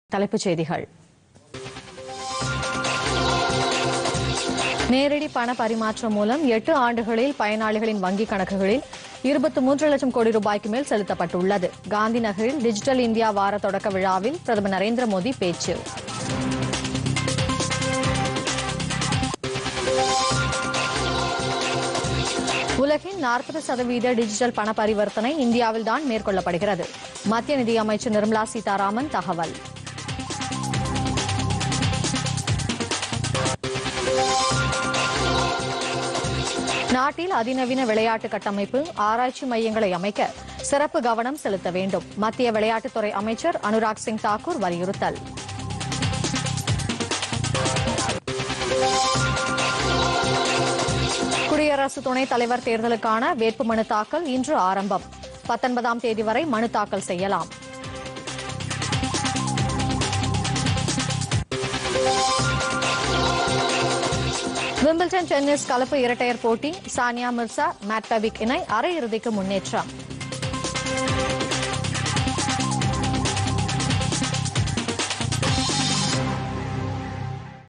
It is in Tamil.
தலைப்புச் செய்திகள் நேரடி பண பரிமாற்றம் மூலம் எட்டு ஆண்டுகளில் பயனாளிகளின் வங்கிக் கணக்குகளில் இருபத்தி மூன்று லட்சம் கோடி ரூபாய்க்கு மேல் செலுத்தப்பட்டுள்ளது காந்தி நகரில் டிஜிட்டல் இந்தியா வார தொடக்க விழாவில் பிரதமர் நரேந்திர மோடி பேச்சு உலகின் நாற்பது சதவீத டிஜிட்டல் பண பரிவர்த்தனை இந்தியாவில்தான் மேற்கொள்ளப்படுகிறது மத்திய நிதியமைச்சர் நிர்மலா சீதாராமன் தகவல் நாட்டில் அதிநவீன விளையாட்டு கட்டமைப்பு ஆராய்ச்சி மையங்களை அமைக்க சிறப்பு கவனம் செலுத்த வேண்டும் மத்திய விளையாட்டுத்துறை அமைச்சர் அனுராக் சிங் தாக்கூர் வலியுறுத்தல் குடியரசு துணைத் தலைவர் தேர்தலுக்கான வேட்புமனு தாக்கல் இன்று ஆரம்பம் பத்தொன்பதாம் தேதி வரை மனு தாக்கல் செய்யலாம் விம்பிள்டன் டென்னிஸ் கலப்பு இரட்டையர் போட்டி சானியா மிர்சா மேட் பெவிக் இணை அரையிறுதிக்கு முன்னேற்றம்